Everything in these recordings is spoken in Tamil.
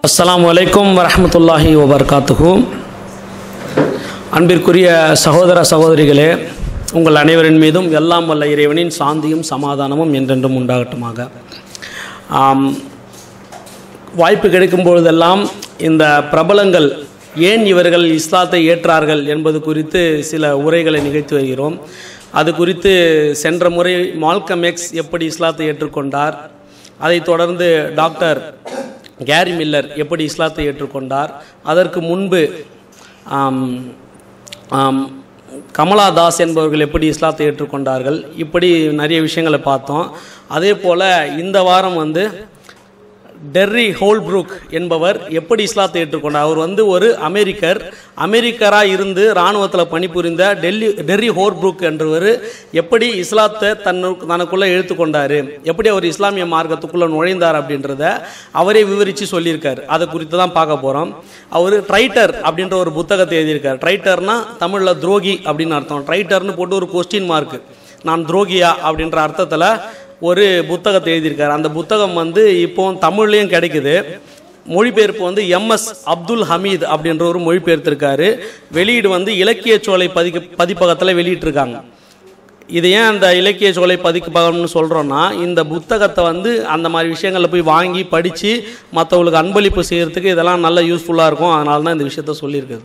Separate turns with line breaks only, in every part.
அஸ்ஸலாமு அலைக்கும் வரஹ்மத்துல்லாஹி வபர்காத்துஹு அன்பிற்குரிய சகோதர சகோதரிகளே உங்கள் அனைவரின் மீதும் எல்லாம் வல்ல இறைவனின் சாந்தியும் சமாதானமும் என்றென்றும் உண்டாகட்டுமாக ஆம், வாய்ப்பு கிடைக்கும் பொழுதெல்லாம் இந்த பிரபலங்கள் ஏன் இவர்கள் இஸ்லாத்தை ஏற்றார்கள் என்பது குறித்து சில உரைகளை நிகழ்த்தி வருகிறோம் அது குறித்து சென்ற முறை மால்கம் எக்ஸ் எப்படி இஸ்லாத்தை ஏற்றுக்கொண்டார் அதைத் தொடர்ந்து டாக்டர் கேரி மில்லர் எப்படி இஸ்லாத்தை ஏற்றுக்கொண்டார் அதற்கு முன்பு ஆம், ஆம், கமலா தாஸ் என்பவர்கள் எப்படி இஸ்லாத்தை ஏற்றுக்கொண்டார்கள் இப்படி நிறைய விஷயங்களை பார்த்தோம் அதே போல் இந்த வாரம் வந்து டெர்ரி ஹோல்ப்ரூக் என்பவர் எப்படி இஸ்லாத்தை ஏற்றுக்கொண்டார் அவர் வந்து ஒரு அமெரிக்கர் அமெரிக்கராக இருந்து இராணுவத்தில் பணிபுரிந்த டெல்லி டெர்ரி ஹோல்ப்ரூக் என்றவர் எப்படி இஸ்லாத்தை தன்னு தனக்குள்ளே இழுத்துக்கொண்டார் எப்படி அவர் இஸ்லாமிய மார்க்கத்துக்குள்ளே நுழைந்தார் அப்படின்றத அவரே விவரித்து சொல்லியிருக்கார் அதை குறித்து தான் பார்க்க போகிறோம் அவர் ட்ரைட்டர் அப்படின்ற ஒரு புத்தகத்தை எழுதியிருக்கார் ட்ரைட்டர்னா தமிழில் துரோகி அப்படின்னு அர்த்தம் ட்ரைட்டர்னு போட்டு ஒரு கொஸ்டின் மார்க் நான் துரோகியா அப்படின்ற அர்த்தத்தில் ஒரு புத்தகத்தை எழுதியிருக்காரு அந்த புத்தகம் வந்து இப்போ தமிழ்லையும் கிடைக்குது மொழிபெயர்ப்பு வந்து எம்எஸ் அப்துல் ஹமீத் அப்படின்ற ஒரு மொழிபெயர்த்திருக்காரு வெளியீடு வந்து இலக்கிய சோலை பதிக்க பதிப்பகத்தில் வெளியிட்டிருக்காங்க இது ஏன் அந்த இலக்கிய சோலை பதிப்பகம்னு சொல்கிறோன்னா இந்த புத்தகத்தை வந்து அந்த மாதிரி விஷயங்களில் போய் வாங்கி படித்து மற்றவங்களுக்கு அன்பளிப்பு செய்கிறதுக்கு இதெல்லாம் நல்ல யூஸ்ஃபுல்லாக இருக்கும் அதனால தான் இந்த விஷயத்த சொல்லியிருக்குது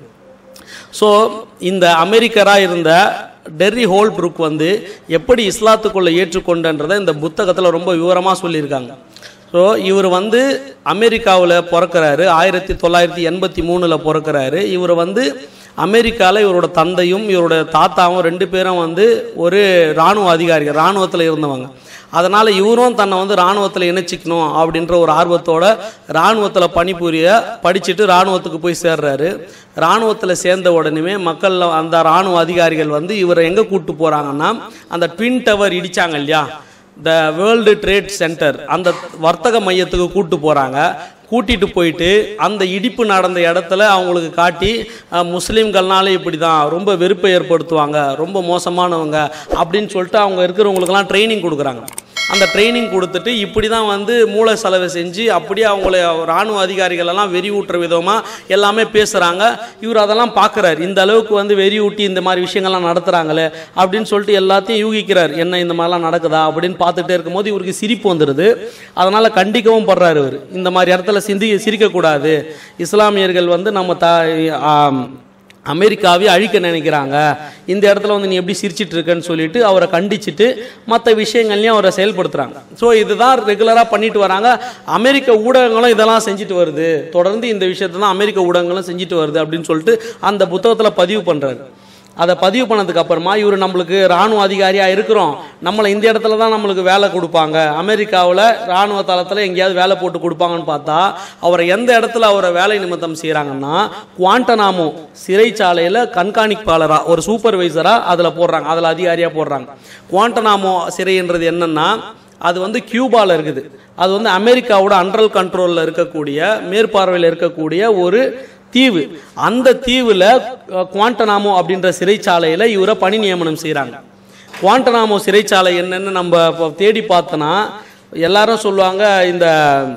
ஸோ இந்த அமெரிக்கராக இருந்த டெர்ரி ஹோல்ப்ரூக் வந்து எப்படி இஸ்லாத்துக்குள்ளே ஏற்றுக்கொண்டன்றதை இந்த புத்தகத்தில் ரொம்ப விவரமாக சொல்லியிருக்காங்க ஸோ இவர் வந்து அமெரிக்காவில் பிறக்கிறாரு ஆயிரத்தி தொள்ளாயிரத்தி எண்பத்தி மூணில் பிறக்கிறாரு இவர் வந்து அமெரிக்காவில் இவரோட தந்தையும் இவரோட தாத்தாவும் ரெண்டு பேரும் வந்து ஒரு இராணுவ அதிகாரிகள் இராணுவத்தில் இருந்தவங்க அதனால் இவரும் தன்னை வந்து இராணுவத்தில் இணைச்சிக்கணும் அப்படின்ற ஒரு ஆர்வத்தோட இராணுவத்தில் பணிபுரிய படிச்சுட்டு இராணுவத்துக்கு போய் சேர்றாரு இராணுவத்தில் சேர்ந்த உடனே மக்கள் அந்த இராணுவ அதிகாரிகள் வந்து இவரை எங்கே கூப்பிட்டு போகிறாங்கன்னா அந்த ட்வின் டவர் இடிச்சாங்க இல்லையா த வேர்ல்டு ட்ரேட் சென்டர் அந்த வர்த்தக மையத்துக்கு கூட்டு போகிறாங்க கூட்டிட்டு போயிட்டு அந்த இடிப்பு நடந்த இடத்துல அவங்களுக்கு காட்டி அஹ், முஸ்லீம்கள்னாலே இப்படி தான் ரொம்ப வெறுப்பை ஏற்படுத்துவாங்க ரொம்ப மோசமானவங்க அப்படின்னு சொல்லிட்டு அவங்க இருக்கிறவங்களுக்கெல்லாம் ட்ரைனிங் கொடுக்குறாங்க அந்த ட்ரைனிங் கொடுத்துட்டு இப்படி தான் வந்து மூளை செலவை செஞ்சு அப்படியே அவங்கள இராணுவ அதிகாரிகள் எல்லாம் வெறி ஊட்டுற விதமாக எல்லாமே பேசுகிறாங்க இவர் அதெல்லாம் பார்க்குறாரு இந்த அளவுக்கு வந்து வெறி ஊட்டி இந்த மாதிரி விஷயங்கள்லாம் நடத்துகிறாங்களே அப்படின்னு சொல்லிட்டு எல்லாத்தையும் யூகிக்கிறார் என்ன இந்த மாதிரிலாம் நடக்குதா அப்படின்னு பார்த்துட்டே இருக்கும்போது இவருக்கு சிரிப்பு வந்துடுது அதனால் கண்டிக்கவும் படுறாரு இவர் இந்த மாதிரி இடத்துல சிந்தி சிரிக்கக்கூடாது இஸ்லாமியர்கள் வந்து நம்ம த ஆம், அமெரிக்காவை அழிக்க நினைக்கிறாங்க இந்த இடத்துல வந்து நீ எப்படி சிரிச்சிட்டு இருக்கன்னு சொல்லிட்டு அவரை கண்டிச்சுட்டு மற்ற விஷயங்கள்லையும் அவரை செயல்படுத்துறாங்க ஸோ இதுதான் ரெகுலராக பண்ணிட்டு வராங்க அமெரிக்க ஊடகங்களும் இதெல்லாம் செஞ்சுட்டு வருது தொடர்ந்து இந்த விஷயத்தை தான் அமெரிக்க ஊடகங்களும் செஞ்சுட்டு வருது அப்படின்னு சொல்லிட்டு அந்த புத்தகத்தில் பதிவு பண்ணுறாரு அதை பதிவு பண்ணதுக்கு அப்புறமா இவர் நம்மளுக்கு ராணுவ அதிகாரியாக இருக்கிறோம் நம்மளை இந்த இடத்துல தான் நம்மளுக்கு வேலை கொடுப்பாங்க அமெரிக்காவில் ராணுவ தளத்தில் எங்கேயாவது வேலை போட்டு கொடுப்பாங்கன்னு பார்த்தா அவரை எந்த இடத்துல அவரை வேலை நிமித்தம் செய்கிறாங்கன்னா குவாண்டனாமோ சிறைச்சாலையில் கண்காணிப்பாளராக ஒரு சூப்பர்வைசராக அதில் போடுறாங்க அதில் அதிகாரியாக போடுறாங்க குவாண்டனாமோ சிறைன்றது என்னன்னா அது வந்து கியூபாவில் இருக்குது அது வந்து அமெரிக்காவோட அண்டரல் கண்ட்ரோலில் இருக்கக்கூடிய மேற்பார்வையில் இருக்கக்கூடிய ஒரு தீவு அந்த தீவில் குவாண்டனாமோ அப்படின்ற சிறைச்சாலையில் இவரை பணி நியமனம் செய்கிறாங்க குவாண்டனாமோ சிறைச்சாலை என்னன்னு நம்ம இப்போ தேடி பார்த்தோன்னா எல்லாரும் சொல்லுவாங்க இந்த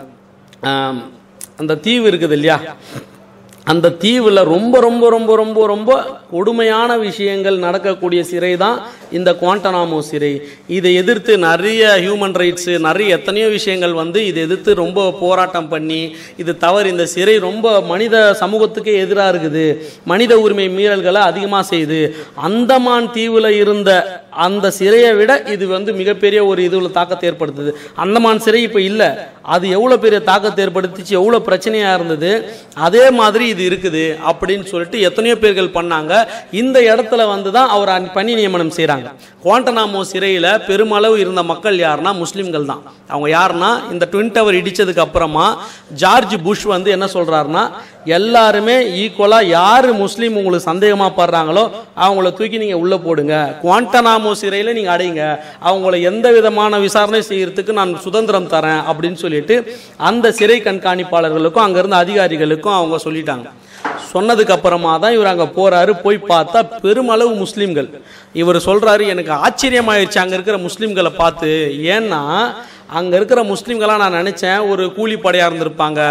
ஆம், அந்த தீவு இருக்குது இல்லையா அந்த தீவில் ரொம்ப ரொம்ப ரொம்ப ரொம்ப ரொம்ப கொடுமையான விஷயங்கள் நடக்கக்கூடிய சிறை தான் இந்த குவாண்டனாமோ சிறை இதை எதிர்த்து நிறைய ஹியூமன் ரைட்ஸு நிறைய எத்தனையோ விஷயங்கள் வந்து இதை எதிர்த்து ரொம்ப போராட்டம் பண்ணி இது தவறு இந்த சிறை ரொம்ப மனித சமூகத்துக்கே எதிராக இருக்குது மனித உரிமை மீறல்களை அதிகமாக செய்யுது அந்தமான் தீவில் இருந்த அந்த சிறையை விட இது வந்து மிகப்பெரிய ஒரு இதுல தாக்கத்தை ஏற்படுத்துது அந்தமான் சிறை இப்போ இல்லை அது எவ்வளோ பெரிய தாக்கத்தை ஏற்படுத்திச்சு எவ்வளோ பிரச்சனையாக இருந்தது அதே மாதிரி இது இருக்குது அப்படின்னு சொல்லிட்டு எத்தனையோ பேர்கள் பண்ணாங்க இந்த இடத்துல வந்து தான் அவர் அன்- பணி நியமனம் செய்கிறாங்க குவாண்டனாமோ சிறையில் பெருமளவு இருந்த மக்கள் யாருன்னா முஸ்லீம்கள் தான் அவங்க யாருன்னா இந்த ட்வின் டவர் இடிச்சதுக்கு அப்புறமா ஜார்ஜ் புஷ் வந்து என்ன சொல்றாருன்னா எல்லாருமே ஈக்குவலாக யார் முஸ்லீம் உங்களுக்கு சந்தேகமாக படுறாங்களோ அவங்கள தூக்கி நீங்கள் உள்ளே போடுங்க குவாண்டனாமோ சிறையில் நீங்கள் அடைங்க அவங்கள எந்த விதமான விசாரணை செய்யறதுக்கு நான் சுதந்திரம் தரேன் அப்படின்னு சொல்லிட்டு அந்த சிறை கண்காணிப்பாளர்களுக்கும் அங்கேருந்த அதிகாரிகளுக்கும் அவங்க சொல்லிட்டாங்க சொன்னதுக்கு அப்புறமா தான் இவர் அங்கே போறாரு போய் பார்த்தா பெருமளவு முஸ்லீம்கள் இவர் சொல்றாரு எனக்கு ஆச்சரியமாயிருச்சு அங்கே இருக்கிற முஸ்லீம்களை பார்த்து ஏன்னா அங்கே இருக்கிற முஸ்லீம்களாம் நான் நினச்சேன் ஒரு கூலிப்படையாக இருந்திருப்பாங்க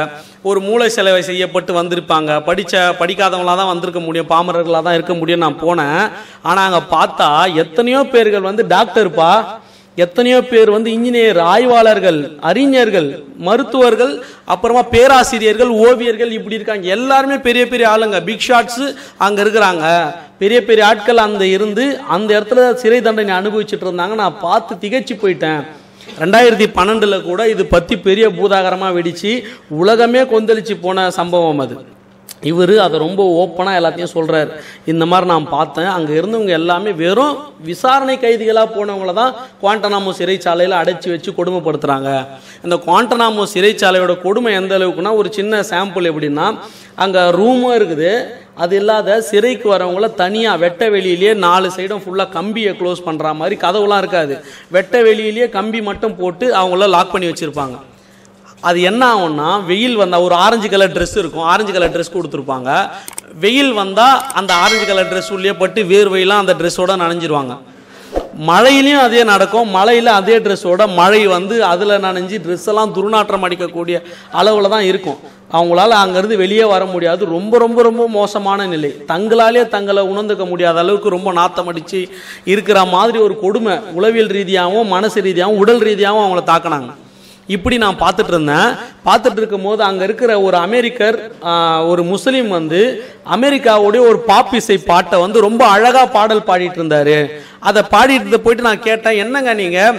ஒரு மூளை செலவை செய்யப்பட்டு வந்திருப்பாங்க படித்த படிக்காதவங்களாக தான் வந்திருக்க முடியும் பாமரர்களாக தான் இருக்க முடியும் நான் போனேன் ஆனால் அங்கே பார்த்தா எத்தனையோ பேர்கள் வந்து டாக்டர்ப்பா எத்தனையோ பேர் வந்து இன்ஜினியர் ஆய்வாளர்கள் அறிஞர்கள் மருத்துவர்கள் அப்புறமா பேராசிரியர்கள் ஓவியர்கள் இப்படி இருக்காங்க எல்லாருமே பெரிய பெரிய ஆளுங்க பிக் ஷாட்ஸ் அங்கே இருக்கிறாங்க பெரிய பெரிய ஆட்கள் அந்த இருந்து அந்த இடத்துல சிறை தண்டனை அனுபவிச்சுட்டு இருந்தாங்க நான் பார்த்து திகைச்சு போயிட்டேன் ரெண்டாயிரத்தி பன்னெண்டில் கூட இது பற்றி பெரிய பூதாகரமாக வெடிச்சு உலகமே கொந்தளிச்சு போன சம்பவம் அது இவர் அதை ரொம்ப ஓப்பனாக எல்லாத்தையும் சொல்கிறார் இந்த மாதிரி நான் பார்த்தேன் அங்கே இருந்தவங்க எல்லாமே வெறும் விசாரணை கைதிகளாக போனவங்கள தான் குவாண்டனாமோ சிறைச்சாலையில் அடைச்சி வச்சு கொடுமைப்படுத்துகிறாங்க இந்த குவாண்டனாமோ சிறைச்சாலையோட கொடுமை எந்த அளவுக்குன்னா ஒரு சின்ன சாம்பிள் எப்படின்னா அங்கே ரூமும் இருக்குது அது இல்லாத சிறைக்கு வரவங்கள தனியாக வெட்ட வெளியிலேயே நாலு சைடும் ஃபுல்லாக கம்பியை க்ளோஸ் பண்ணுற மாதிரி கதவுலாம் இருக்காது வெட்ட வெளியிலேயே கம்பி மட்டும் போட்டு அவங்கள லாக் பண்ணி வச்சுருப்பாங்க அது என்ன ஆகும்னா வெயில் வந்தால் ஒரு ஆரஞ்சு கலர் ட்ரெஸ் இருக்கும் ஆரஞ்சு கலர் ட்ரெஸ் கொடுத்துருப்பாங்க வெயில் வந்தால் அந்த ஆரஞ்சு கலர் ட்ரெஸ் உள்ளே பட்டு வேர்வையெல்லாம் அந்த ட்ரெஸ்ஸோட நனைஞ்சிருவாங்க மழையிலையும் அதே நடக்கும் மழையில் அதே ட்ரெஸ்ஸோட மழை வந்து அதில் நனைஞ்சு ட்ரெஸ் எல்லாம் துர்நாற்றம் அடிக்கக்கூடிய அளவில் தான் இருக்கும் அவங்களால அங்கேருந்து வெளியே வர முடியாது ரொம்ப ரொம்ப ரொம்ப மோசமான நிலை தங்களாலே தங்களை உணர்ந்துக்க முடியாத அளவுக்கு ரொம்ப நாத்தம் அடித்து இருக்கிற மாதிரி ஒரு கொடுமை உளவியல் ரீதியாகவும் மனசு ரீதியாகவும் உடல் ரீதியாகவும் அவங்கள தாக்கினாங்க இப்படி நான் பார்த்துட்டு இருந்தேன் பார்த்துட்டு இருக்கும்போது அங்கே இருக்கிற ஒரு அமெரிக்கர் ஆஹ், ஒரு முஸ்லீம் வந்து அமெரிக்காவுடைய ஒரு பாப் இசை பாட்டை வந்து ரொம்ப அழகாக பாடல் பாடிட்டு இருந்தாரு அதை பாடிட்டு இருந்த போயிட்டு நான் கேட்டேன் என்னங்க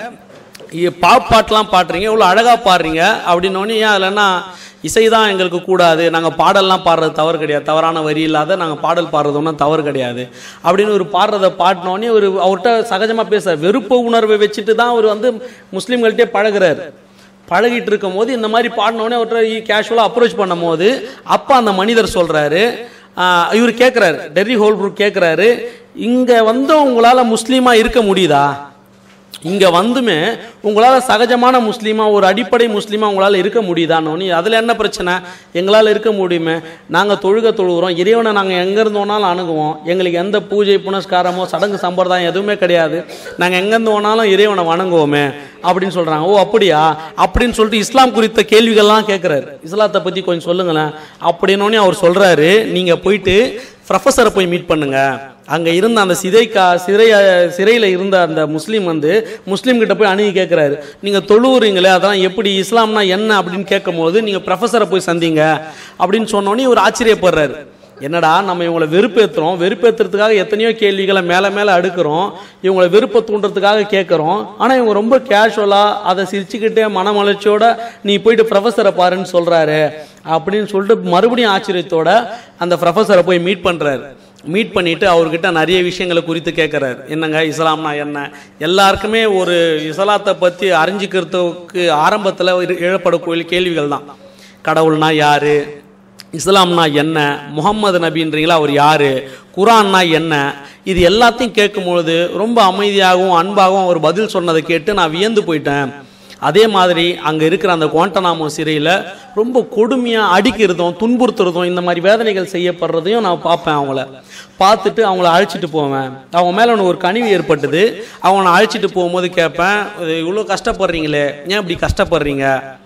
நீங்கள் பாப் பாட்டெலாம் பாடுறீங்க இவ்வளோ அழகாக பாடுறீங்க அப்படின்னோடனே ஏன் அதில்னா இசை தான் எங்களுக்கு கூடாது நாங்கள் பாடல்லாம் பாடுறது தவறு கிடையாது தவறான வரி இல்லாத நாங்கள் பாடல் பாடுறது ஒன்றும் தவறு கிடையாது அப்படின்னு ஒரு பாடுறதை பாடினோடனே ஒரு அவர்கிட்ட சகஜமாக பேசுறார் வெறுப்பு உணர்வை வச்சுட்டு தான் அவர் வந்து முஸ்லீம்கள்ட்டே பழகுறாரு பழகிட்டு இருக்கும் போது இந்த மாதிரி பாடினோடனே அவர்கிட்ட கேஷுவலாக அப்ரோச் பண்ணும் போது அப்போ அந்த மனிதர் சொல்கிறாரு இவர் கேட்குறாரு டெர்ரி ஹோல்ப்ரூக் கேட்குறாரு இங்கே வந்து உங்களால் முஸ்லீமாக இருக்க முடியுதா இங்கே வந்துமே உங்களால் சகஜமான முஸ்லீமா ஒரு அடிப்படை முஸ்லீமா உங்களால் இருக்க முடியுதான்னு அதில் என்ன பிரச்சனை எங்களால் இருக்க முடியுமே நாங்கள் தொழுக தொழுகிறோம் இறைவனை நாங்கள் எங்கே இருந்தோனாலும் அணுகுவோம் எங்களுக்கு எந்த பூஜை புனஸ்காரமோ சடங்கு சம்பிரதாயம் எதுவுமே கிடையாது நாங்கள் எங்கேருந்து போனாலும் இறைவனை வணங்குவோமே அப்படின்னு சொல்கிறாங்க ஓ அப்படியா அப்படின்னு சொல்லிட்டு இஸ்லாம் குறித்த கேள்விகள்லாம் கேட்குறாரு இஸ்லாத்தை பற்றி கொஞ்சம் சொல்லுங்களேன் அப்படின்னோடனே அவர் சொல்கிறாரு நீங்கள் போயிட்டு ப்ரொஃபஸரை போய் மீட் பண்ணுங்க அங்கே இருந்த அந்த சிறைக்கா சிறை சிறையில் இருந்த அந்த முஸ்லீம் வந்து முஸ்லீம் கிட்ட போய் அணுகி கேட்குறாரு நீங்கள் தொழுவுறீங்களே அதெல்லாம் எப்படி இஸ்லாம்னா என்ன அப்படின்னு கேட்கும்போது நீங்கள் ப்ரொஃபஸரை போய் சந்திங்க அப்படின்னு சொன்னோன்னே இவர் ஆச்சரியப்படுறாரு என்னடா நம்ம இவங்களை வெறுப்பேற்றுறோம் வெறுப்பேற்றுறதுக்காக எத்தனையோ கேள்விகளை மேலே மேலே அடுக்கிறோம் இவங்களை வெறுப்பை தூண்டுறதுக்காக கேட்குறோம் ஆனால் இவங்க ரொம்ப கேஷுவலாக அதை சிரிச்சுக்கிட்டே மனமலர்ச்சியோட நீ போயிட்டு ப்ரொஃபஸரை பாருன்னு சொல்கிறாரு அப்படின்னு சொல்லிட்டு மறுபடியும் ஆச்சரியத்தோட அந்த ப்ரொஃபஸரை போய் மீட் பண்ணுறாரு மீட் பண்ணிட்டு அவர்கிட்ட நிறைய விஷயங்களை குறித்து கேட்குறாரு என்னங்க இஸ்லாம்னா என்ன எல்லாருக்குமே ஒரு இஸ்லாத்தை பற்றி அறிஞ்சிக்கிறதுக்கு ஆரம்பத்தில் எழப்படக்கூடிய கேள்விகள் தான் கடவுள்னா யாரு இஸ்லாம்னா என்ன முகம்மது நபின்றீங்களா அவர் யாரு குரான்னா என்ன இது எல்லாத்தையும் கேட்கும்பொழுது ரொம்ப அமைதியாகவும் அன்பாகவும் அவர் பதில் சொன்னதை கேட்டு நான் வியந்து போயிட்டேன் அதே மாதிரி அங்கே இருக்கிற அந்த குவாண்டனாமோ சிறையில் ரொம்ப கொடுமையாக அடிக்கிறதும் துன்புறுத்துறதும் இந்த மாதிரி வேதனைகள் செய்யப்படுறதையும் நான் பார்ப்பேன் அவங்கள பார்த்துட்டு அவங்கள அழைச்சிட்டு போவேன் அவங்க மேலே எனக்கு ஒரு கனிவு ஏற்பட்டது அவங்கள அழைச்சிட்டு போகும்போது கேட்பேன் இவ்வளோ கஷ்டப்படுறீங்களே ஏன் இப்படி கஷ்டப்படுறீங்க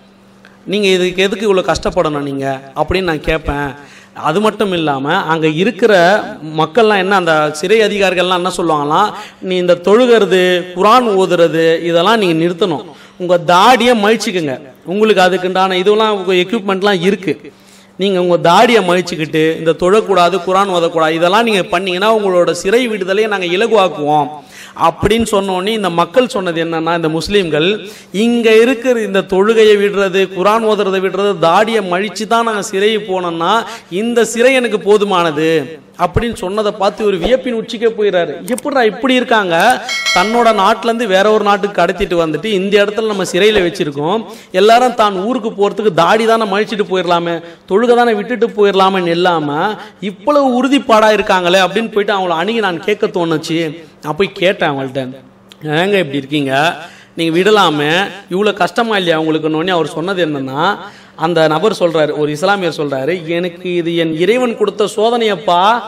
நீங்கள் இதுக்கு எதுக்கு இவ்வளோ கஷ்டப்படணும் நீங்கள் அப்படின்னு நான் கேட்பேன் அது மட்டும் இல்லாமல் அங்கே இருக்கிற மக்கள்லாம் என்ன அந்த சிறை அதிகாரிகள்லாம் என்ன சொல்லுவாங்களாம் நீ இந்த தொழுகிறது குரான் ஓதுறது இதெல்லாம் நீங்கள் நிறுத்தணும் உங்கள் தாடியை மழிச்சிக்குங்க உங்களுக்கு அதுக்குண்டான இதெல்லாம் எக்யூப்மெண்ட்லாம் இருக்குது நீங்கள் உங்கள் தாடியை மழிச்சுக்கிட்டு இந்த தொழக்கூடாது குரான் ஓதக்கூடாது இதெல்லாம் நீங்கள் பண்ணீங்கன்னா உங்களோட சிறை விடுதலையை நாங்கள் இலகுவாக்குவோம் அப்படின்னு சொன்னோன்னே இந்த மக்கள் சொன்னது என்னன்னா இந்த முஸ்லீம்கள் இங்கே இருக்கிற இந்த தொழுகையை விடுறது குரான் ஓதுறதை விடுறது தாடியை மழிச்சு தான் நாங்கள் சிறையை போனோம்னா இந்த சிறை எனக்கு போதுமானது அப்படின்னு சொன்னதை பார்த்து ஒரு வியப்பின் உச்சிக்கே போயிடுறாரு எப்படிடா இப்படி இருக்காங்க தன்னோட நாட்டிலேருந்து வேற ஒரு நாட்டுக்கு கடத்திட்டு வந்துட்டு இந்த இடத்துல நம்ம சிறையில் வச்சிருக்கோம் எல்லாரும் தான் ஊருக்கு போகிறதுக்கு தாடி தானே மழிச்சிட்டு போயிடலாமே தொழுகை தானே விட்டுட்டு போயிடலாமேன்னு இல்லாமல் இவ்வளவு உறுதிப்பாடாக இருக்காங்களே அப்படின்னு போயிட்டு அவங்கள அணுகி நான் கேட்க தோணுச்சு நான் போய் கேட்டேன் அவங்கள்ட்ட ஏங்க இப்படி இருக்கீங்க நீங்கள் விடலாமே இவ்வளோ கஷ்டமா இல்லையா உங்களுக்குன்னு அவர் சொன்னது என்னன்னா அந்த நபர் சொல்றாரு ஒரு இஸ்லாமியர் சொல்றாரு எனக்கு இது என் இறைவன் கொடுத்த சோதனையப்பா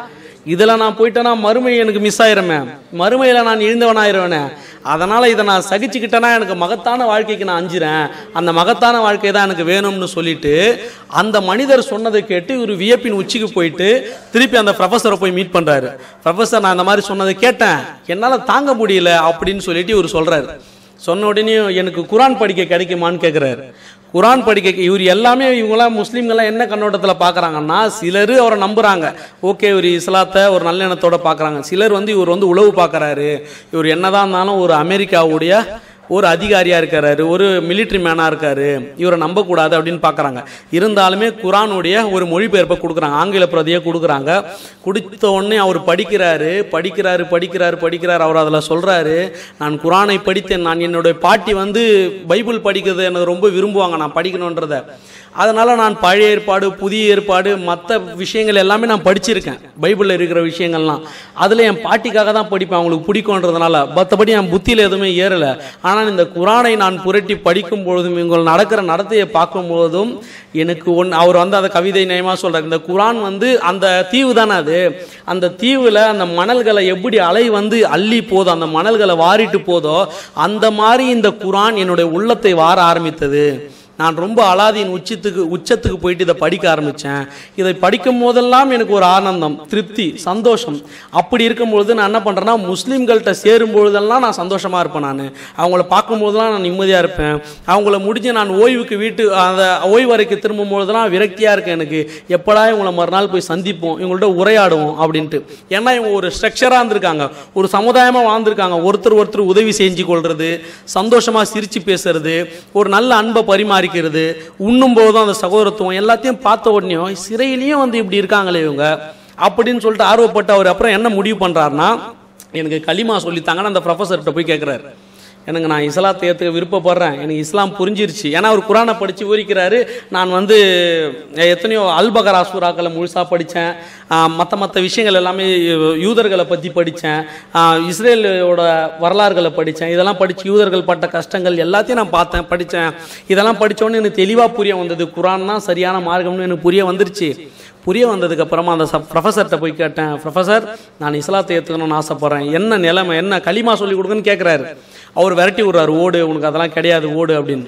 இதில் நான் போயிட்டேன்னா மறுமை எனக்கு மிஸ் ஆயிருமே மறுமையில் நான் இழந்தவனாயிருவேனே அதனால் இதை நான் சகிச்சுக்கிட்டேன்னா எனக்கு மகத்தான வாழ்க்கைக்கு நான் அஞ்சுறேன் அந்த மகத்தான வாழ்க்கை தான் எனக்கு வேணும்னு சொல்லிட்டு அந்த மனிதர் சொன்னதை கேட்டு ஒரு வியப்பின் உச்சிக்கு போயிட்டு திருப்பி அந்த ப்ரொஃபஸரை போய் மீட் பண்ணுறாரு ப்ரொஃபஸர் நான் இந்த மாதிரி சொன்னதை கேட்டேன் என்னால் தாங்க முடியல அப்படின்னு சொல்லிட்டு இவர் சொல்கிறாரு சொன்ன உடனே எனக்கு குரான் படிக்க கிடைக்குமான்னு கேட்குறாரு குரான் படிக்க இவர் எல்லாமே இவங்களாம் முஸ்லீம்கள்லாம் என்ன கண்ணோட்டத்தில் பார்க்குறாங்கன்னா சிலர் அவரை நம்புகிறாங்க ஓகே இவர் இஸ்லாத்தை ஒரு நல்ல எண்ணத்தோட பார்க்குறாங்க சிலர் வந்து இவர் வந்து உளவு பார்க்குறாரு இவர் என்னதான் இருந்தாலும் ஒரு அமெரிக்காவுடைய ஒரு அதிகாரியாக இருக்காரு ஒரு மிலிட்ரி மேனாக இருக்காரு இவரை நம்பக்கூடாது அப்படின்னு பார்க்குறாங்க இருந்தாலுமே குரானுடைய ஒரு மொழிபெயர்ப்பை கொடுக்குறாங்க ஆங்கில பிரதியை கொடுக்குறாங்க கொடுத்த உடனே அவர் படிக்கிறாரு படிக்கிறாரு படிக்கிறாரு படிக்கிறாரு அவர் அதில் சொல்கிறாரு நான் குரானை படித்தேன் நான் என்னுடைய பாட்டி வந்து பைபிள் படிக்கிறது எனக்கு ரொம்ப விரும்புவாங்க நான் படிக்கணுன்றத அதனால் நான் பழைய ஏற்பாடு புதிய ஏற்பாடு மற்ற விஷயங்கள் எல்லாமே நான் படிச்சிருக்கேன் பைபிளில் இருக்கிற விஷயங்கள்லாம் அதில் என் பாட்டிக்காக தான் படிப்பேன் அவங்களுக்கு பிடிக்கும்ன்றதுனால மற்றபடி என் புத்தியில் எதுவுமே ஏறலை ஆனால் இந்த குரானை நான் புரட்டி படிக்கும் பொழுதும் இவங்க நடக்கிற நடத்தையை பார்க்கும் பொழுதும் எனக்கு ஒன் அவர் வந்து அந்த கவிதை நயமாக சொல்கிறார் இந்த குரான் வந்து அந்த தீவு தானே அது அந்த தீவில் அந்த மணல்களை எப்படி அலை வந்து அள்ளி போதோ அந்த மணல்களை வாரிட்டு போதோ அந்த மாதிரி இந்த குரான் என்னுடைய உள்ளத்தை வார ஆரம்பித்தது நான் ரொம்ப அலாதியின் உச்சத்துக்கு உச்சத்துக்கு போயிட்டு இதை படிக்க ஆரம்பித்தேன் இதை படிக்கும் போதெல்லாம் எனக்கு ஒரு ஆனந்தம் திருப்தி சந்தோஷம் அப்படி இருக்கும்பொழுது நான் என்ன பண்ணுறேன்னா முஸ்லீம்கள்கிட்ட சேரும் பொழுதெல்லாம் நான் சந்தோஷமாக இருப்பேன் நான் அவங்கள பார்க்கும்போதெல்லாம் நான் நிம்மதியாக இருப்பேன் அவங்கள முடிஞ்சு நான் ஓய்வுக்கு வீட்டு அந்த ஓய்வறைக்கு திரும்பும் பொழுதெல்லாம் விரக்தியாக இருக்கேன் எனக்கு எப்படா இவங்களை மறுநாள் போய் சந்திப்போம் இவங்கள்ட்ட உரையாடுவோம் அப்படின்ட்டு ஏன்னா இவங்க ஒரு ஸ்ட்ரக்சராக இருந்திருக்காங்க ஒரு சமுதாயமாக வாழ்ந்திருக்காங்க ஒருத்தர் ஒருத்தர் உதவி செஞ்சு கொள்வது சந்தோஷமாக சிரித்து பேசுறது ஒரு நல்ல அன்பை பரிமாறிக்கிறது உண்ணும் போதும் அந்த சகோதரத்துவம் எல்லாத்தையும் பார்த்த உடனே சிறையிலையும் வந்து இப்படி இருக்காங்களே இவங்க அப்படின்னு சொல்லிட்டு ஆர்வப்பட்டு அவர் அப்புறம் என்ன முடிவு பண்ணுறாருன்னா எனக்கு களிமா சொல்லித்தாங்கன்னு அந்த ப்ரொஃபஸர்கிட்ட போய் கேட்குறாரு எனக்கு நான் இஸ்லாத்தை ஏற்றுக்க விருப்பப்படுறேன் எனக்கு இஸ்லாம் புரிஞ்சிருச்சு ஏன்னா அவர் குரானை படித்து விவரிக்கிறாரு நான் வந்து எத்தனையோ அல்பகரா சூறாக்களை முழுசாக படித்தேன் மற்ற மற்ற விஷயங்கள் எல்லாமே யூதர்களை பற்றி படித்தேன் இஸ்ரேலோட வரலாறுகளை படித்தேன் இதெல்லாம் படித்து யூதர்கள் பட்ட கஷ்டங்கள் எல்லாத்தையும் நான் பார்த்தேன் படித்தேன் இதெல்லாம் படித்தோன்னே எனக்கு தெளிவாக புரிய வந்தது குரான் தான் சரியான மார்க்கம்னு எனக்கு புரிய வந்துருச்சு புரிய வந்ததுக்கு அப்புறமா அந்த சப் ப்ரொஃபஸர்கிட்ட போய் கேட்டேன் ப்ரொஃபஸர் நான் இஸ்லாத்தை ஏற்றுக்கணும்னு ஆசைப்பட்றேன் என்ன நிலைமை என்ன களிமா சொல்லி கொடுக்குன்னு கேட்குறாரு அவர் விரட்டி விட்றாரு ஓடு உனக்கு அதெல்லாம் கிடையாது ஓடு அப்படின்னு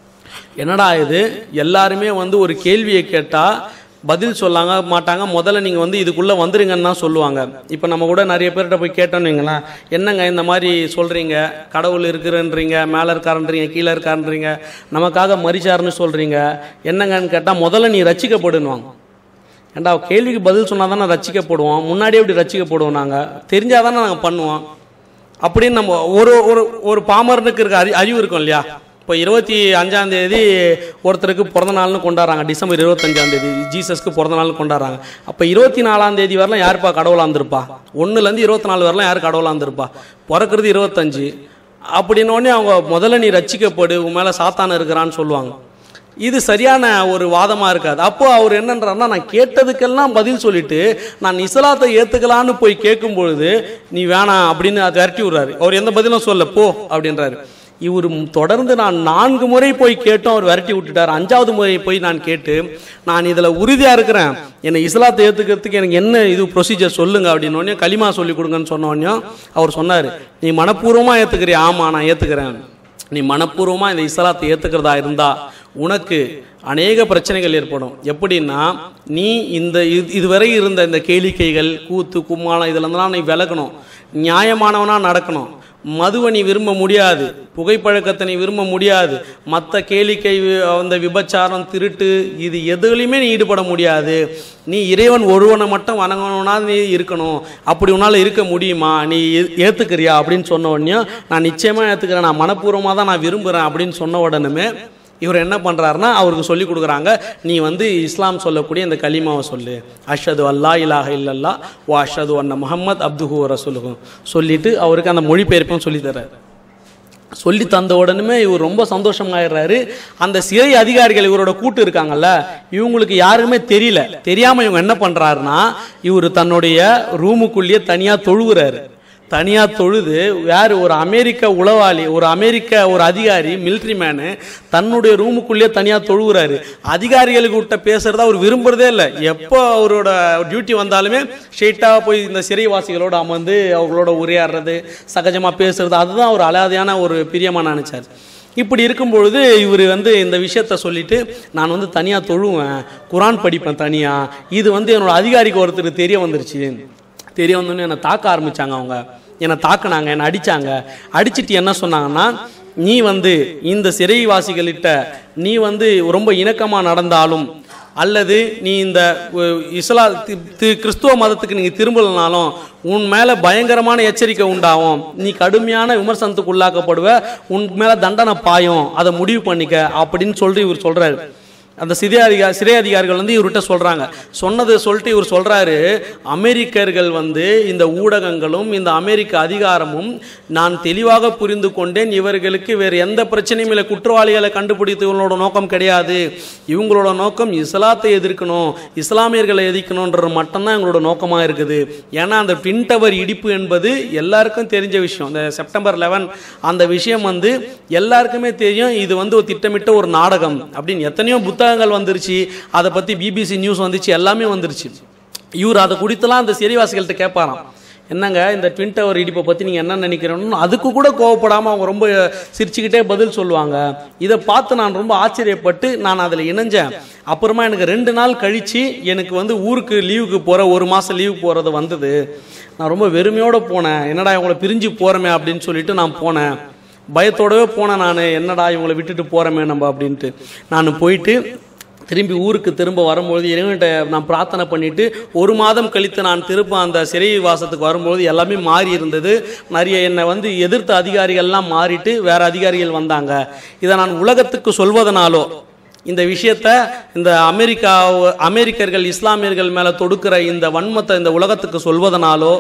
என்னடா இது எல்லாருமே வந்து ஒரு கேள்வியை கேட்டால் பதில் சொல்லாங்க மாட்டாங்க முதல்ல நீங்கள் வந்து இதுக்குள்ளே வந்துருங்கன்னு தான் சொல்லுவாங்க இப்போ நம்ம கூட நிறைய பேர்கிட்ட போய் கேட்டோன்னு வைங்களேன் என்னங்க இந்த மாதிரி சொல்கிறீங்க கடவுள் இருக்கிறன்றீங்க மேலே இருக்காருன்றீங்க கீழே இருக்காருன்றீங்க நமக்காக மறிச்சாருன்னு சொல்கிறீங்க என்னங்கன்னு கேட்டால் முதல்ல நீ ரசிக்கப்படுன்னுவாங்க ஏண்டா கேள்விக்கு பதில் சொன்னால் தானே ரசிக்கப்படுவோம் முன்னாடியே இப்படி ரசிக்கப்படுவோம் நாங்கள் தெரிஞ்சால் தானே நாங்கள் பண்ணுவோம் அப்படின்னு நம்ம ஒரு ஒரு ஒரு பாமரனுக்கு இருக்க அறி அறிவு இருக்கும் இல்லையா இப்போ இருபத்தி அஞ்சாம் தேதி ஒருத்தருக்கு பிறந்த நாள்னு கொண்டாடுறாங்க டிசம்பர் இருபத்தஞ்சாம் தேதி ஜீசஸ்க்கு பிறந்த நாள்னு கொண்டாடுறாங்க அப்போ இருபத்தி நாலாம் தேதி வரலாம் யாருப்பா கடவுளாக இருந்திருப்பா ஒன்றுலேருந்து இருபத்தி நாலு வரலாம் யார் கடவுளாக இருந்திருப்பா பிறக்கிறது இருபத்தஞ்சு அப்படின்னோடனே அவங்க முதல்ல நீ ரச்சிக்கப்படு உன் மேலே சாத்தான இருக்கிறான்னு சொல்லுவாங்க இது சரியான ஒரு வாதமாக இருக்காது அப்போ அவர் என்னன்றாருன்னா நான் கேட்டதுக்கெல்லாம் பதில் சொல்லிட்டு நான் இஸ்லாத்தை ஏற்றுக்கலான்னு போய் கேட்கும் பொழுது நீ வேணாம் அப்படின்னு அதை விரட்டி விடுறாரு அவர் எந்த பதிலும் சொல்ல போ அப்படின்றாரு இவர் தொடர்ந்து நான் நான்கு முறை போய் கேட்டோம் அவர் விரட்டி விட்டுட்டார் அஞ்சாவது முறை போய் நான் கேட்டு நான் இதில் உறுதியாக இருக்கிறேன் என்னை இஸ்லாத்தை ஏற்றுக்கிறதுக்கு எனக்கு என்ன இது ப்ரொசீஜர் சொல்லுங்க அப்படின்னு களிமா சொல்லி கொடுங்கன்னு சொன்ன உடனே அவர் சொன்னார் நீ மனப்பூர்வமாக ஏற்றுக்கிறியா ஆமாம் நான் ஏற்றுக்கிறேன் நீ மனப்பூர்வமாக இந்த இஸ்லாத்தை ஏற்றுக்கிறதா இருந்தா உனக்கு அநேக பிரச்சனைகள் ஏற்படும் எப்படின்னா நீ இந்த இது இதுவரை இருந்த இந்த கேளிக்கைகள் கூத்து கும்மாளம் இதெல்லாம் நீ விலகணும் நியாயமானவனாக நடக்கணும் மதுவை நீ விரும்ப முடியாது புகைப்பழக்கத்தை நீ விரும்ப முடியாது மற்ற கேளிக்கை வி- அந்த விபச்சாரம் திருட்டு இது எதுலையுமே நீ ஈடுபட முடியாது நீ இறைவன் ஒருவனை மட்டும் வணங்கணும்னா நீ இருக்கணும் அப்படி உன்னால் இருக்க முடியுமா நீ ஏ- ஏத்துக்கிறியா அப்படின்னு சொன்ன உடனே நான் நிச்சயமாக ஏற்றுக்கிறேன் நான் மனப்பூர்வமாக தான் நான் விரும்புகிறேன் அப்படின்னு சொன்ன உடனே இவர் என்ன பண்ணுறாருன்னா அவருக்கு சொல்லி கொடுக்குறாங்க நீ வந்து இஸ்லாம் சொல்லக்கூடிய இந்த கலிமாவை சொல்லு அஷது அல்லா இலாஹ இல்லல்லா ஓ அஷது அன்ன முஹம்மத் அப்துஹு ரசூலுஹு சொல்லிட்டு அவருக்கு அந்த மொழிபெயர்ப்பும் சொல்லி தர்றாரு சொல்லி தந்த உடனே இவர் ரொம்ப சந்தோஷமாயிடுறாரு அந்த சிறை அதிகாரிகள் இவரோட கூட்டு இருக்காங்கல்ல இவங்களுக்கு யாருக்குமே தெரியல தெரியாம இவங்க என்ன பண்றாருன்னா இவர் தன்னுடைய ரூமுக்குள்ளேயே தனியா தொழுகிறாரு தனியாக தொழுது யார் ஒரு அமெரிக்க உளவாளி ஒரு அமெரிக்க ஒரு அதிகாரி மிலிட்ரி மேனு தன்னுடைய ரூமுக்குள்ளேயே தனியாக தொழுகிறாரு அதிகாரிகளுக்கு விட்ட பேசுறத அவர் விரும்புறதே இல்லை எப்போ அவரோட டியூட்டி வந்தாலுமே ஸ்ட்ரெயிட்டாக போய் இந்த சிறைவாசிகளோட அமர்ந்து அவங்களோட உரையாடுறது சகஜமாக பேசுறது அதுதான் ஒரு அலாதையான ஒரு பிரியமாக நினச்சார் இப்படி இருக்கும் பொழுது இவர் வந்து இந்த விஷயத்த சொல்லிட்டு நான் வந்து தனியாக தொழுவேன் குரான் படிப்பேன் தனியாக இது வந்து என்னோட அதிகாரிக்கு ஒருத்தர் தெரிய வந்துருச்சு தெரிய வந்தோடனே என்னை தாக்க ஆரம்பிச்சாங்க அவங்க என்னை தாக்குனாங்க என்னை அடிச்சாங்க அடிச்சிட்டு என்ன சொன்னாங்கன்னா நீ வந்து இந்த சிறைவாசிகள்கிட்ட நீ வந்து ரொம்ப இணக்கமாக நடந்தாலும் அல்லது நீ இந்த அஹ், இஸ்லா தி- தி- கிறிஸ்துவ மதத்துக்கு நீங்கள் திரும்பலனாலும் உன் மேலே பயங்கரமான எச்சரிக்கை உண்டாகும் நீ கடுமையான விமர்சனத்துக்கு உள்ளாக்கப்படுவ உன் மேலே தண்டனை பாயும் அதை முடிவு பண்ணிக்க அப்படின்னு சொல்லி இவர் சொல்கிறாரு அந்த சிறை அதிகாரி சிறை அதிகாரிகள் வந்து இவர்கிட்ட சொல்கிறாங்க சொன்னதை சொல்லிட்டு இவர் சொல்கிறாரு அமெரிக்கர்கள் வந்து இந்த ஊடகங்களும் இந்த அமெரிக்க அதிகாரமும் நான் தெளிவாக புரிந்து கொண்டேன் இவர்களுக்கு வேறு எந்த பிரச்சனையும் இல்லை குற்றவாளிகளை கண்டுபிடித்து இவங்களோட நோக்கம் கிடையாது இவங்களோட நோக்கம் இஸ்லாத்தை எதிர்க்கணும் இஸ்லாமியர்களை எதிர்க்கணுன்றது மட்டும்தான் எங்களோட நோக்கமாக இருக்குது ஏன்னா அந்த ட்வின் டவர் இடிப்பு என்பது எல்லாருக்கும் தெரிஞ்ச விஷயம் இந்த செப்டம்பர் லெவன் அந்த விஷயம் வந்து எல்லாருக்குமே தெரியும் இது வந்து ஒரு திட்டமிட்ட ஒரு நாடகம் அப்படின்னு எத்தனையோ புத்தகங்கள் வந்துருச்சு அதை பற்றி பிபிசி நியூஸ் வந்துச்சு எல்லாமே வந்துருச்சு இவர் அதை குறித்தெல்லாம் அந்த சிறைவாசிகள்கிட்ட கேட்பாராம் என்னங்க இந்த ட்வின் டவர் இடிப்பை பற்றி நீங்கள் என்ன நினைக்கிறேன்னு அதுக்கு கூட கோவப்படாமல் அவங்க ரொம்ப சிரிச்சுக்கிட்டே பதில் சொல்லுவாங்க இதை பார்த்து நான் ரொம்ப ஆச்சரியப்பட்டு நான் அதில் இணைஞ்சேன் அப்புறமா எனக்கு ரெண்டு நாள் கழித்து எனக்கு வந்து ஊருக்கு லீவுக்கு போகிற ஒரு மாதம் லீவு போகிறது வந்தது நான் ரொம்ப வெறுமையோடு போனேன் என்னடா இவங்களை பிரிஞ்சு போகிறோமே அப்படின்னு சொல்லிட்டு நான் போனேன் பயத்தோடவே போனேன் நான் என்னடா இவங்களை விட்டுட்டு போகிறோமே நம்ம அப்படின்ட்டு நான் போயிட்டு திரும்பி ஊருக்கு திரும்ப வரும்பொழுது இறைவன்கிட்ட நான் பிரார்த்தனை பண்ணிட்டு ஒரு மாதம் கழித்து நான் திரும்ப அந்த சிறை வாசத்துக்கு வரும்பொழுது எல்லாமே மாறி இருந்தது நிறைய என்னை வந்து எதிர்த்த அதிகாரிகள்லாம் மாறிட்டு வேற அதிகாரிகள் வந்தாங்க இதை நான் உலகத்துக்கு சொல்வதனாலோ இந்த விஷயத்த இந்த அமெரிக்கா அமெரிக்கர்கள் இஸ்லாமியர்கள் மேலே தொடுக்கிற இந்த வன்மத்தை இந்த உலகத்துக்கு சொல்வதனாலோ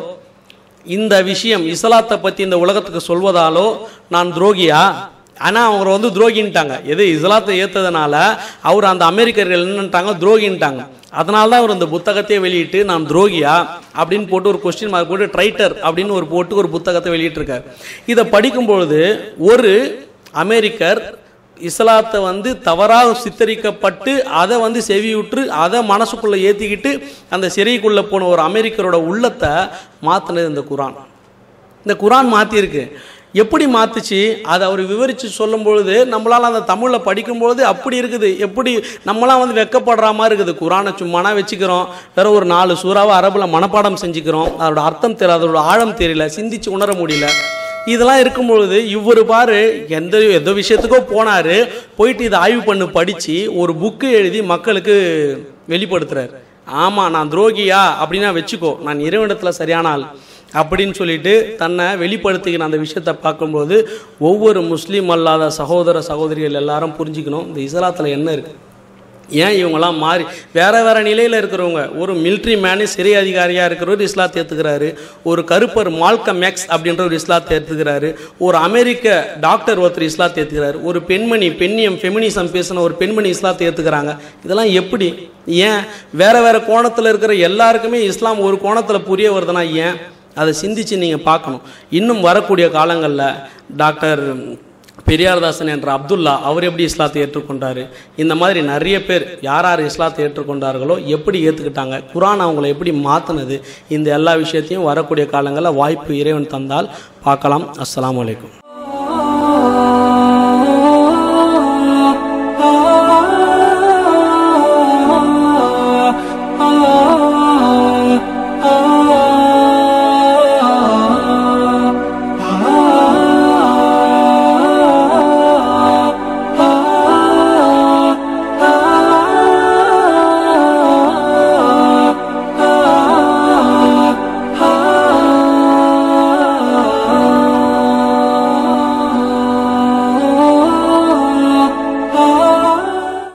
இந்த விஷயம் இஸ்லாத்தை பற்றி இந்த உலகத்துக்கு சொல்வதாலோ நான் துரோகியா ஆனால் அவங்க வந்து துரோகின்ட்டாங்க எது இஸ்லாத்தை ஏற்றதுனால அவர் அந்த அமெரிக்கர்கள் என்னன்ட்டாங்க துரோகின்ட்டாங்க அதனால தான் அவர் இந்த புத்தகத்தையே வெளியிட்டு நான் துரோகியா அப்படின்னு போட்டு ஒரு கொஸ்டின் மார்க் போட்டு ட்ரைட்டர் அப்படின்னு ஒரு போட்டு ஒரு புத்தகத்தை வெளியிட்டிருக்கார் இதை படிக்கும்பொழுது ஒரு அமெரிக்கர் இஸ்லாத்தை வந்து தவறாக சித்தரிக்கப்பட்டு அதை வந்து செவியுற்று அதை மனசுக்குள்ளே ஏற்றிக்கிட்டு அந்த சிறைக்குள்ளே போன ஒரு அமெரிக்கரோட உள்ளத்தை மாற்றினது இந்த குரான் இந்த குரான் மாற்றிருக்கு எப்படி மாற்றுச்சு அதை அவர் விவரித்து சொல்லும் பொழுது நம்மளால் அந்த தமிழில் படிக்கும்பொழுது அப்படி இருக்குது எப்படி நம்மளாம் வந்து வெக்கப்படுற மாதிரி இருக்குது குரானை சும்மானா வச்சுக்கிறோம் வேற ஒரு நாலு சூறாவை அரபில் மனப்பாடம் செஞ்சுக்கிறோம் அதோட அர்த்தம் தெரியல அதோட ஆழம் தெரியல சிந்திச்சு உணர முடியல இதெல்லாம் இருக்கும் பொழுது இவர் பாரு எந்த எந்த விஷயத்துக்கோ போனார் போயிட்டு இதை ஆய்வு பண்ணி படித்து ஒரு புக்கு எழுதி மக்களுக்கு வெளிப்படுத்துறாரு ஆமாம் நான் துரோகியா அப்படின்னா வச்சுக்கோ நான் இறைவனிடத்தில் சரியான ஆள் அப்படின்னு சொல்லிட்டு தன்னை வெளிப்படுத்திக்கிற அந்த விஷயத்தை பார்க்கும்போது ஒவ்வொரு முஸ்லீம் அல்லாத சகோதர சகோதரிகள் எல்லாரும் புரிஞ்சுக்கணும் இந்த இஸ்லாத்தில் என்ன இருக்குது ஏன் இவங்கெல்லாம் மாறி வேற வேற நிலையில் இருக்கிறவங்க ஒரு மிலிட்ரி மேனு சிறை அதிகாரியாக இருக்கிறவர் இஸ்லாத்தை ஏற்றுக்கிறாரு ஒரு கருப்பர் மால்கம் எக்ஸ் அப்படின்ற ஒரு இஸ்லாத்தை ஏற்றுக்கிறாரு ஒரு அமெரிக்க டாக்டர் ஒருத்தர் இஸ்லாத்தை ஏற்றுக்கிறாரு ஒரு பெண்மணி பெண்ணியம் ஃபெமினிசம் பேசின ஒரு பெண்மணி இஸ்லாத்தை ஏற்றுக்கிறாங்க இதெல்லாம் எப்படி ஏன் வேற வேற கோணத்தில் இருக்கிற எல்லாருக்குமே இஸ்லாம் ஒரு கோணத்தில் புரிய வருதுன்னா ஏன் அதை சிந்திச்சு நீங்கள் பார்க்கணும் இன்னும் வரக்கூடிய காலங்களில் டாக்டர் பெரியார்தாசன் என்ற அப்துல்லா அவர் எப்படி இஸ்லாத்தை ஏற்றுக்கொண்டார் இந்த மாதிரி நிறைய பேர் யார் யார் இஸ்லாத்தை ஏற்றுக்கொண்டார்களோ எப்படி ஏற்றுக்கிட்டாங்க குரான் அவங்கள எப்படி மாற்றினது இந்த எல்லா விஷயத்தையும் வரக்கூடிய காலங்களில் வாய்ப்பு இறைவன் தந்தால் பார்க்கலாம் அஸ்ஸலாமு அலைக்கும்